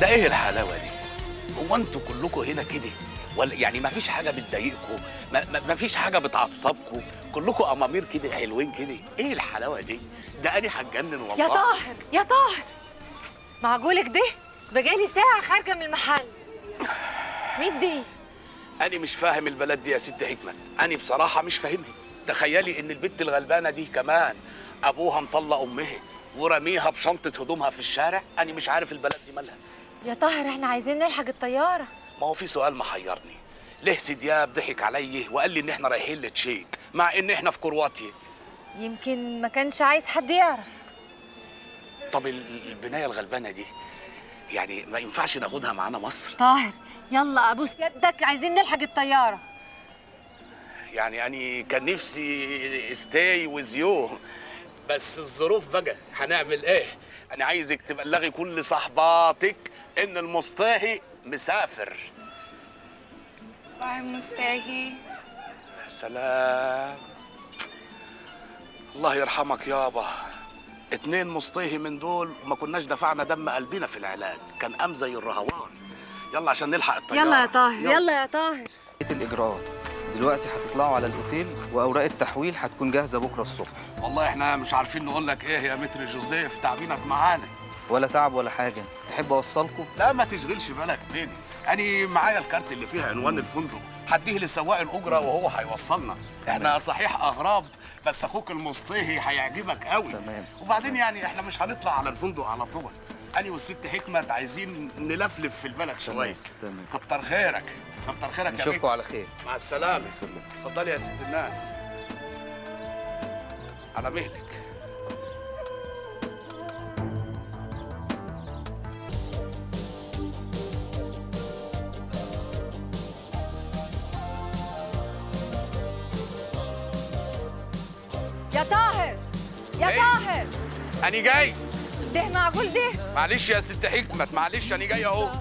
ده ايه الحلاوه دي هو انتوا كلكم هنا كده ولا يعني ما فيش حاجه بتضايقكم ما, ما, ما فيش حاجه بتعصبكم كلكم امامير كده حلوين كده ايه الحلاوه دي ده انا هتجنن والله يا طاهر يا طاهر معقولك ده بقالي ساعة خارجة من المحل مين دي؟ انا مش فاهم البلد دي يا ست حكمت انا بصراحه مش فاهمها تخيلي ان البنت الغلبانه دي كمان ابوها مطلق امها ورميها بشنطه هدومها في الشارع انا مش عارف البلد دي مالها يا طاهر احنا عايزين نلحق الطيارة ما هو في سؤال محيرني ليه سيدياب ضحك علي وقال لي ان احنا رايحين لتشيك مع ان احنا في كرواتيا يمكن ما كانش عايز حد يعرف طب ال- البنايه الغلبانه دي يعني ما ينفعش ناخدها معانا مصر طاهر يلا ابوس يدك عايزين نلحق الطيارة يعني أنا كان نفسي ستاي ويز يو بس الظروف بقى هنعمل ايه انا عايزك تبلغي كل صحباتك ان المصطاهي مسافر باي مستاهي يا سلام الله يرحمك يابا اتنين مصطهي من دول ما كناش دفعنا دم قلبنا في العلاج كان قام زي الرهوان يلا عشان نلحق الطياره يلا يا طاهر يلا يا طاهر بقية الإجراءات دلوقتي هتطلعوا على الأوتيل وأوراق التحويل هتكون جاهزة بكرة الصبح والله احنا مش عارفين نقول لك ايه يا متر جوزيف تعبينك معانا ولا تعب ولا حاجة تحب أوصلكم؟ لا ما تشغلش بالك بيني انا معايا الكارت اللي فيها عنوان الفندق هديه لسواق الاجره وهو هيوصلنا احنا صحيح اغراب بس اخوك المصطهي هيعجبك قوي تمام. وبعدين يعني احنا مش هنطلع على الفندق على طول انا والست حكمت عايزين نلفلف في البلد شويه تمام كتر خيرك كتر خيرك يا نشوفكم بيتي على خير مع السلامه اتفضلي يا ست الناس على مهلك يا طاهر يا إيه؟ طاهر انا جاي ده معقول ده معلش يا ست حكمت معلش انا جاي اهو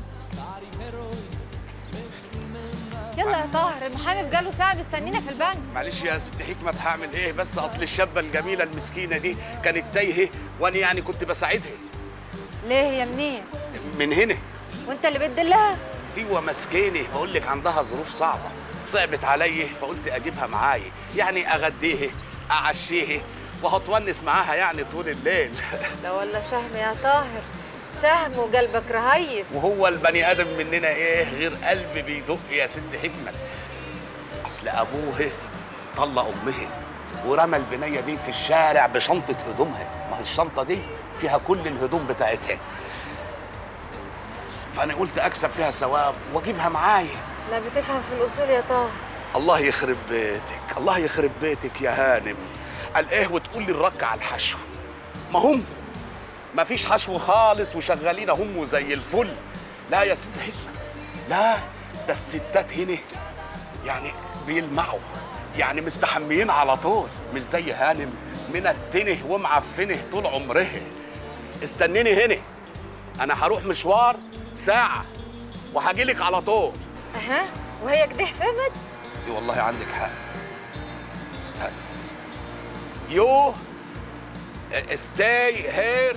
يلا يا طاهر المحامي بقاله ساعة مستنينا في البنك معلش يا ست حكمة هعمل ايه بس اصل الشابة الجميلة المسكينة دي كانت تايهة وانا يعني كنت بساعدها ليه هي منين؟ من هنا وانت اللي بتدلها؟ ايوه مسكينة بقول لك عندها ظروف صعبة صعبت عليا فقلت اجيبها معايا يعني اغديها اعشيها وهتونس معاها يعني طول الليل لا ولا شهم يا طاهر شهم وقلبك رهيف وهو البني ادم مننا ايه غير قلب بيدق يا ست حكمة اصل ابوه طلق امه ورمى البنيه دي في الشارع بشنطه هدومها ما هي الشنطه دي فيها كل الهدوم بتاعتها فانا قلت اكسب فيها ثواب واجيبها معايا لا بتفهم في الأصول يا طاهر الله يخرب بيتك الله يخرب بيتك يا هانم قال ايه وتقول لي الرك على الحشو ما هم ما فيش حشو خالص وشغالين هم زي الفل لا يا ست حكمة لا ده الستات هنا يعني بيلمعوا يعني مستحميين على طول مش زي هانم منتنه ومعفنه طول عمرها استنيني هنا انا هروح مشوار ساعة وهجيلك على طول أها وهي كده فهمت؟ اي والله عندك حق استنى يو stay here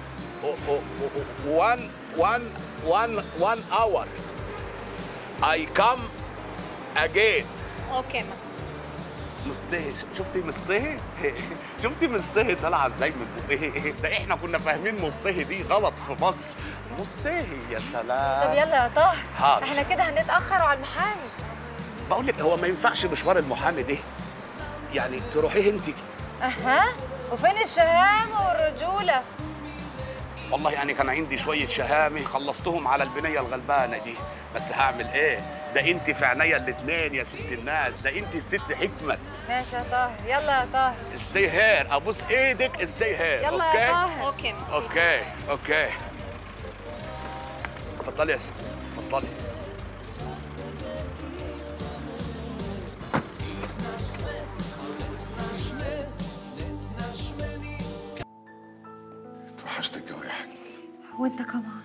one one one one hour I come again اوكي ما مستهي شفتي مستهي شفتي مستهي طالعه ازاي من بقه ده احنا كنا فاهمين مستهي دي غلط في مصر مستهي يا سلام طب يلا يا طاهر حاضر. احنا كده هنتأخر على المحامي بقول لك هو ما ينفعش مشوار المحامي ده يعني تروحيه انت أها وفين الشهامة والرجولة؟ والله يعني كان عندي شوية شهامة خلصتهم على البنية الغلبانة دي بس هعمل ايه ده انت في عينيا الاتنين يا ست الناس ده انت الست حكمت ماشي يا طاهر يلا يا طاهر استي هير ابوس ايدك استي هير يلا اوكي يا طاهر اوكي ما اوكي اوكي اتفضلي يا ست اتفضلي توحشتك قوي يا حكمت وانت كمان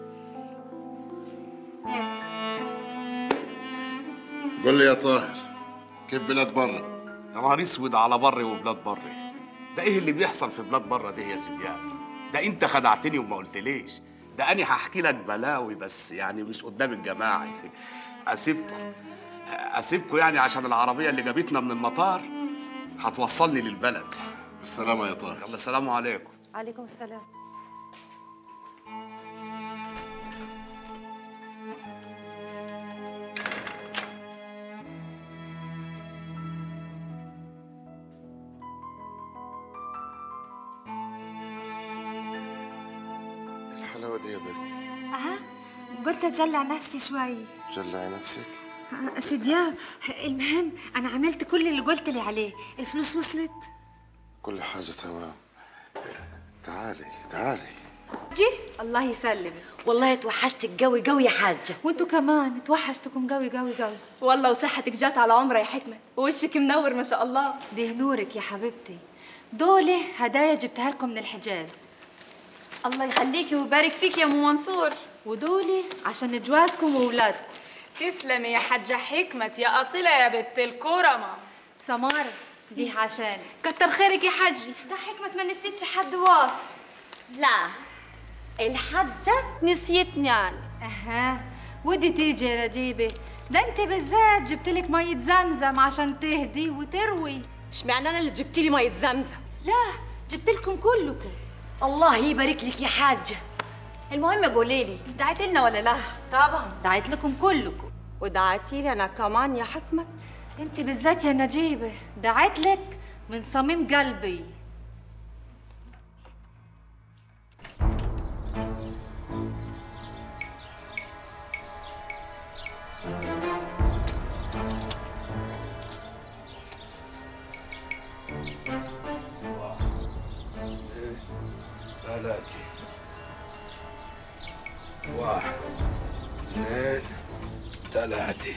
قول لي يا طاهر كيف بلاد برا يا نهار اسود على بري وبلاد بري ده ايه اللي بيحصل في بلاد بره دي يا سيديان ده انت خدعتني وما قلتليش ده انا هحكي لك بلاوي بس يعني مش قدام الجماعه اسيبكم اسيبكم يعني عشان العربيه اللي جابتنا من المطار هتوصلني للبلد بالسلامة يا طاهر يلا السلام عليكم عليكم السلام الحلاوة دي يا بنت أها قلت أجلع نفسي شوي جلعي نفسك سي دياب المهم أنا عملت كل اللي قلت لي عليه الفلوس وصلت كل حاجة تمام تعالي تعالي جي الله يسلمك والله توحشتك قوي قوي يا حاجة وانتوا كمان توحشتكم قوي قوي قوي والله وصحتك جات على عمره يا حكمة ووشك منور ما شاء الله دي نورك يا حبيبتي دول هدايا جبتها لكم من الحجاز الله يخليكي ويبارك فيك يا ام منصور ودول عشان جوازكم وولادكم تسلمي يا حاجة حكمة يا أصيلة يا بنت الكرمة سمارة دي عشان كتر خيرك يا حجي ده حكمة ما نسيتش حد واصل لا الحجة نسيتني أنا اها ودي تيجي يا نجيبة ده انت بالذات جبت لك مية زمزم عشان تهدي وتروي اشمعنى أنا اللي جبتي لي مية زمزم لا جبت لكم كلكم الله يبارك لك يا حاجة المهم قولي لي دعيت لنا ولا لا طبعا دعيت لكم كلكم ودعتي لي أنا كمان يا حكمة انت بالذات يا نجيبة دعيت لك من صميم قلبي ثلاثة واحد اثنين ثلاثة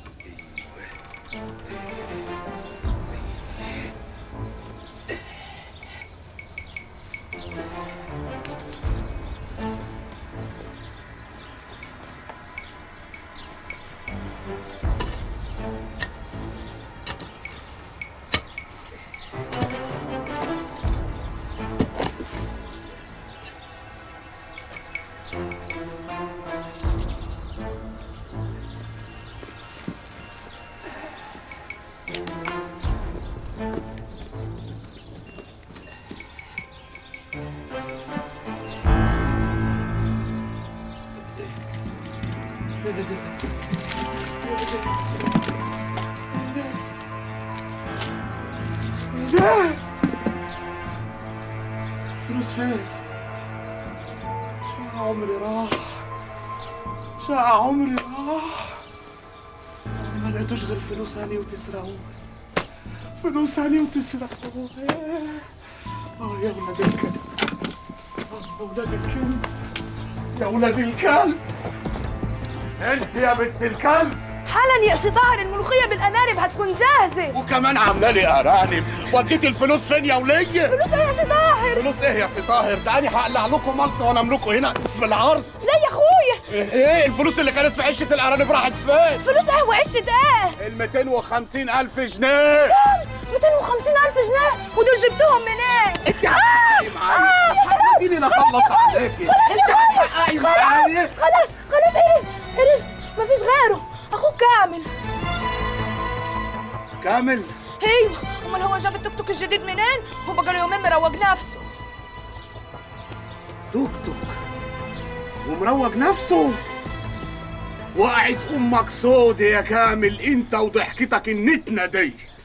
فلوس فين؟ شقى عمري راح شقى عمري راح ما لقيتوش غير فلوس هاني وتسرقوه فلوس هاني وتسرقوه اه يا ولاد الكلب اه يا ولاد الكلب يا ولاد الكلب انت يا بنت الكلب حالا يا سي طاهر الملوخية بالأنارب هتكون جاهزة وكمان عامله لي ارانب وديت الفلوس فين يا وليه فلوس ايه يا سي طاهر فلوس ايه يا سي طاهر ده انا هقلع لكم ملط وانا املكه هنا بالعرض لا يا اخويا ايه ايه الفلوس اللي كانت في عشه الارانب راحت فين فلوس ايه وعشة ايه ال 250 الف جنيه 250 ألف جنيه ودول جبتوهم منين؟ انت هتحققي معايا هتديني نخلص عليكي انت هتحققي معايا خلاص خلاص عرفت عرفت مفيش غيره أخوك كامل كامل ايوه امال هو جاب التوك توك الجديد منين؟ هو بقى له يومين مروج نفسه توك توك ومروج نفسه وقعت امك سود يا كامل انت وضحكتك النتنه دي